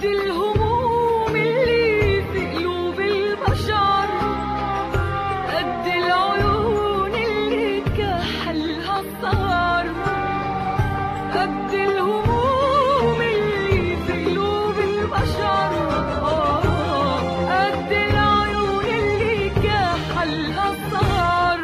قد الهموم اللي في قلوب البشر قد العيون اللي كحلها السهر قد الهموم اللي في قلوب البشر آه، قد العيون اللي كحلها السهر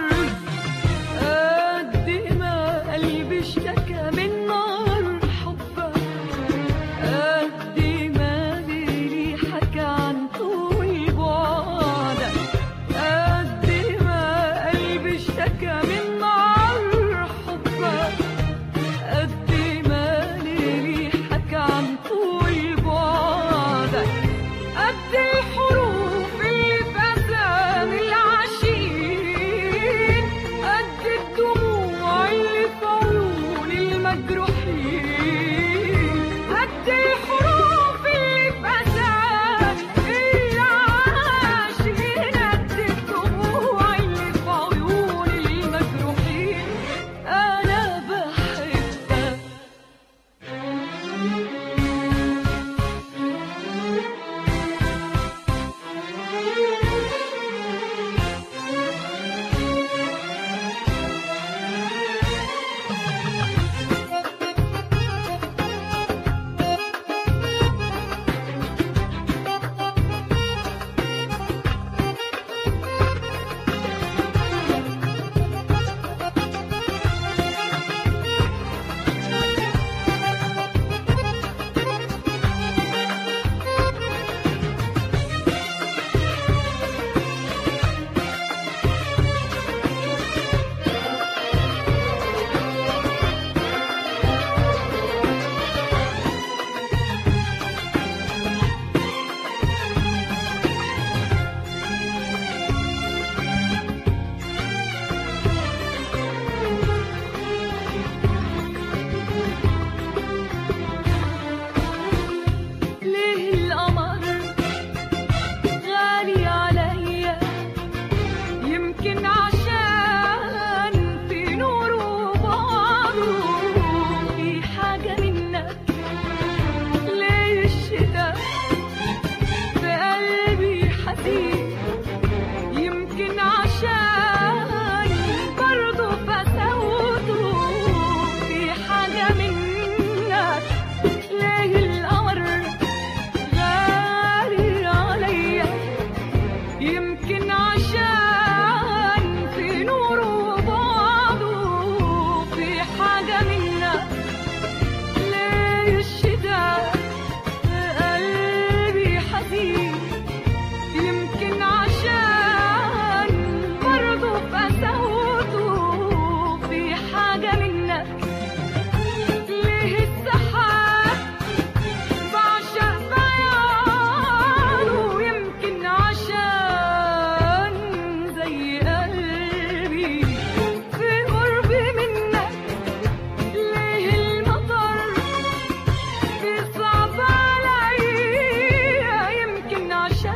قد ما قلبي اشتكى من نار حبك قد ما ليلي حكى عن طول بعدك قد ما قلبي اشتكى من نار حبك قد ما ليلي حكى عن طول بعدك قد الحروف اللي في أسامي العاشقين قد الدموع اللي في عيون المجروحين قد الحروف اللي في أسامي العاشقين قد الدموع اللي في عيون المجروحين أنا بحبك ليه القمر غالي عليا يمكن عشان في نور وبعضه في حاجة منك ليه الشتا في قلبي حزين يمكن عشان برضه فسوته في حاجة منك ليه القمر غالي عليا يمكن عشان في نور وبعضه في حاجة منا ليه الشتاء في قلبي حزين يمكن عشان برضه فسوته في حاجة منك ليه السحاب بعشق بياضه يمكن عشان زي قلبي في قربي منك ليه المطر بيصعب عليا يمكن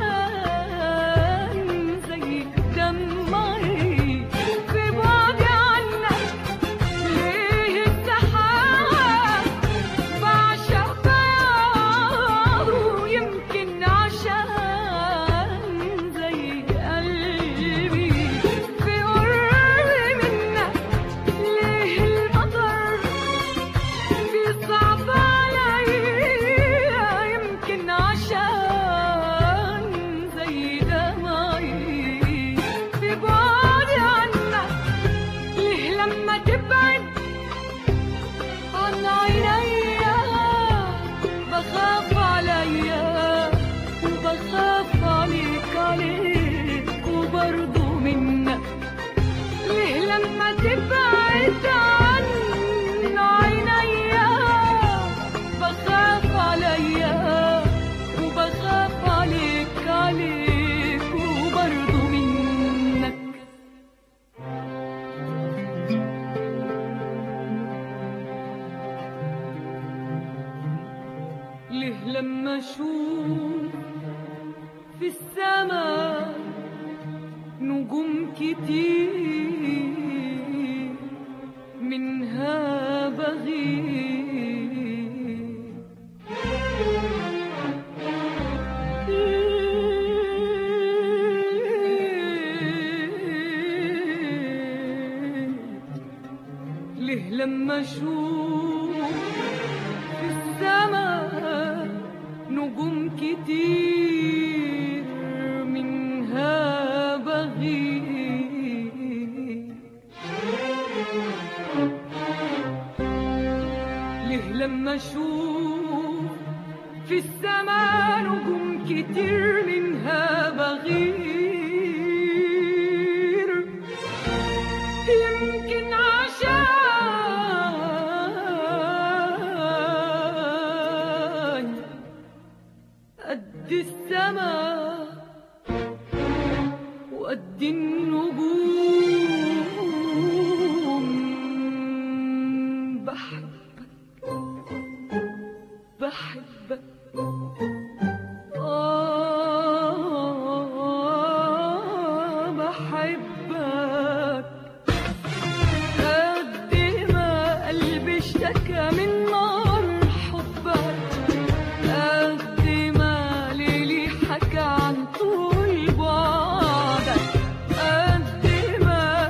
عشان زي دمعي في بعدي عنك ليه السحاب بعشق بياضه يمكن عشان زي قلبي في قرب منك ليه المطر بيصعب عليا يمكن عشان زي دمعي في بعدي عنك ليه لما تبعد عن عينيا بخاف عليا وبخاف عليك عليك وبرضه منك ليه لما تبعد عن عينيا بخاف عليا وبخاف عليك عليك وبرضه منك ليه لما اشوف في السماء نجوم كتير منها بغيب لما اشوف في السماء نجوم كتير منها بغيب ليه لما اشوف في السماء نجوم كتير منها بغير يمكن عشان قد السماء وقد النجوم بحبك بحبك آه بحبك قد ما قلبي اشتكى من نار حبك قد ما ليلي حكى عن طول بعدك قد ما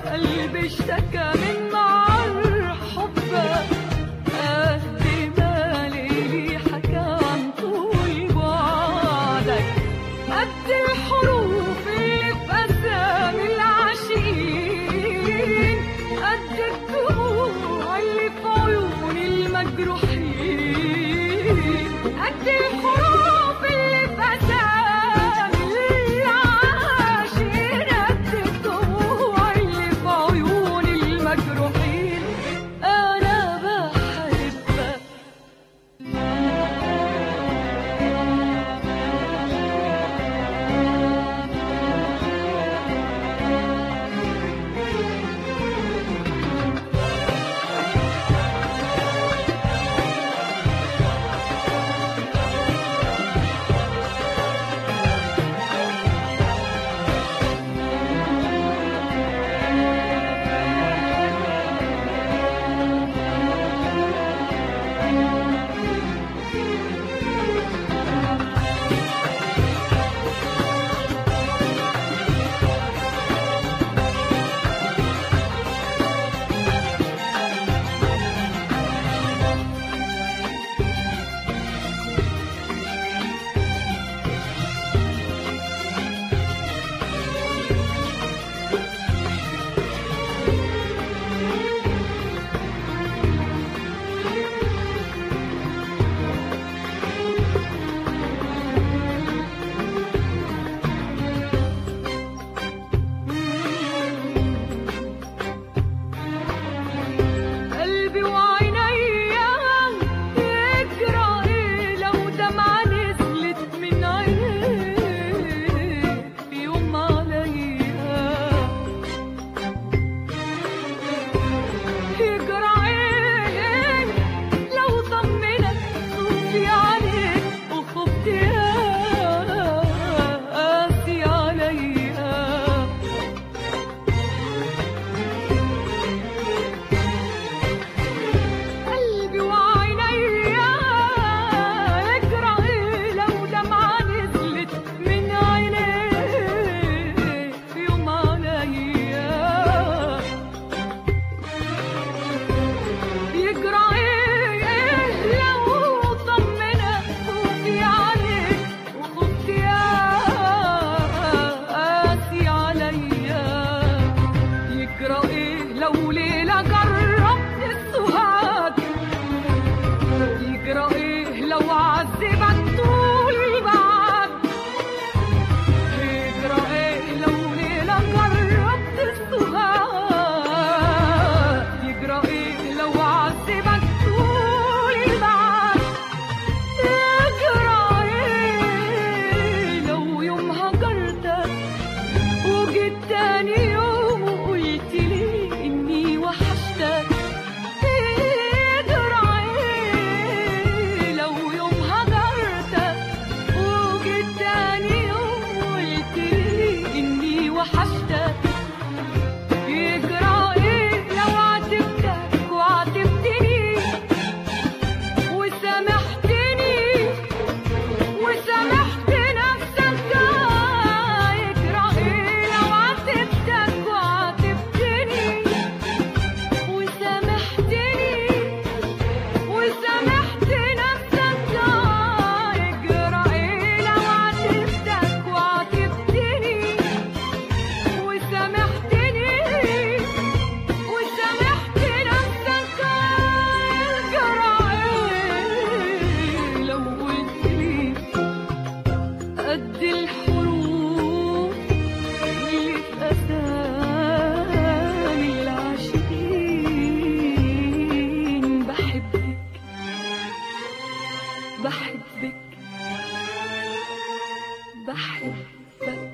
بحبك بحبك